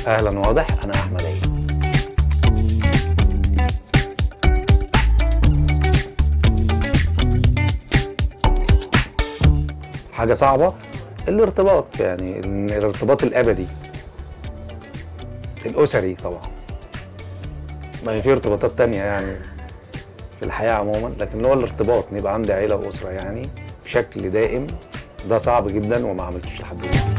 اهلا واضح انا احمد عيد حاجه صعبه الارتباط يعني الارتباط الابدي الاسري طبعا ما هي في ارتباطات تانية يعني في الحياه عموما لكن اللي هو الارتباط ان يبقى عندي عيله واسره يعني بشكل دائم ده صعب جدا وما عملتوش لحد دلوقتي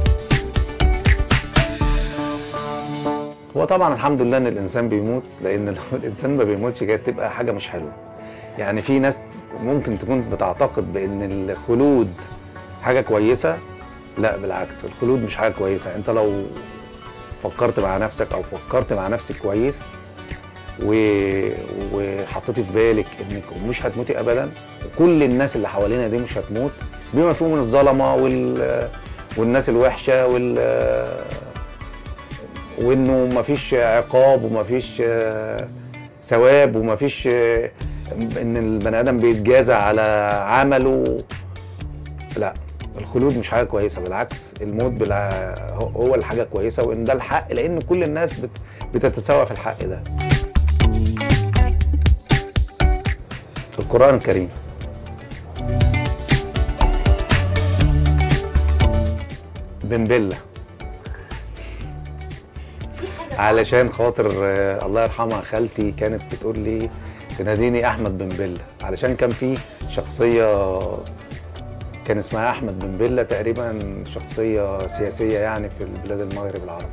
هو طبعا الحمد لله ان الانسان بيموت لان لو الانسان ما بيموتش كانت تبقى حاجه مش حلوه يعني في ناس ممكن تكون بتعتقد بان الخلود حاجه كويسه لا بالعكس الخلود مش حاجه كويسه انت لو فكرت مع نفسك او فكرت مع نفسك كويس و... وحطيتي في بالك انك مش هتموتي ابدا وكل الناس اللي حوالينا دي مش هتموت بما فيهم من الظلمه وال... والناس الوحشه وال وانه مفيش عقاب ومفيش آه، ثواب ومفيش آه، ان البني ادم بيتجازى على عمله لا الخلود مش حاجه كويسه بالعكس الموت بلا هو- هو الحاجه كويسه وان ده الحق لان كل الناس بت بتتساوى في الحق ده في القران الكريم بنبله علشان خاطر آه، الله يرحمها خالتي كانت بتقول لي تناديني احمد بن بله علشان كان في شخصيه كان اسمها احمد بن بله تقريبا شخصيه سياسيه يعني في البلاد المغرب العربي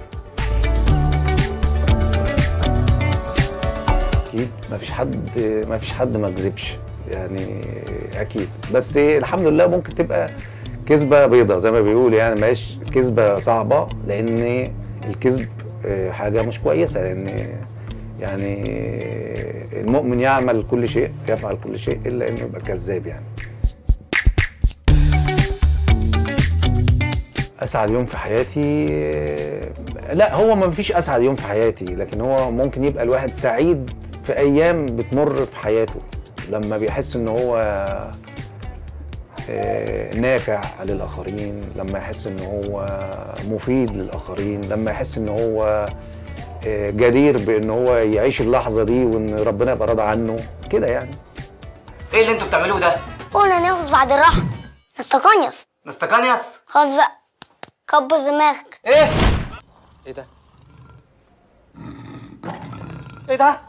اكيد ما فيش حد ما فيش حد ما كذبش يعني اكيد بس الحمد لله ممكن تبقى كذبه بيضه زي ما بيقولوا يعني مش كذبه صعبه لان الكذب آه، حاجه مش كويسه لان يعني المؤمن يعمل كل شيء يفعل كل شيء الا انه يبقى كذاب يعني اسعد يوم في حياتي آه، لا هو ما فيش اسعد يوم في حياتي لكن هو ممكن يبقى الواحد سعيد في ايام بتمر في حياته لما بيحس ان هو آه، نافع للاخرين لما يحس ان هو مفيد للاخرين لما يحس ان هو آه، جدير بان هو يعيش اللحظه دي وان ربنا يبقى راضي عنه كده يعني ايه اللي انتوا بتعملوه ده؟ قلنا نغص بعد الراحة نستقنيص نستكانياس خلاص بقى كبر دماغك ايه؟ ايه ده؟ ايه ده؟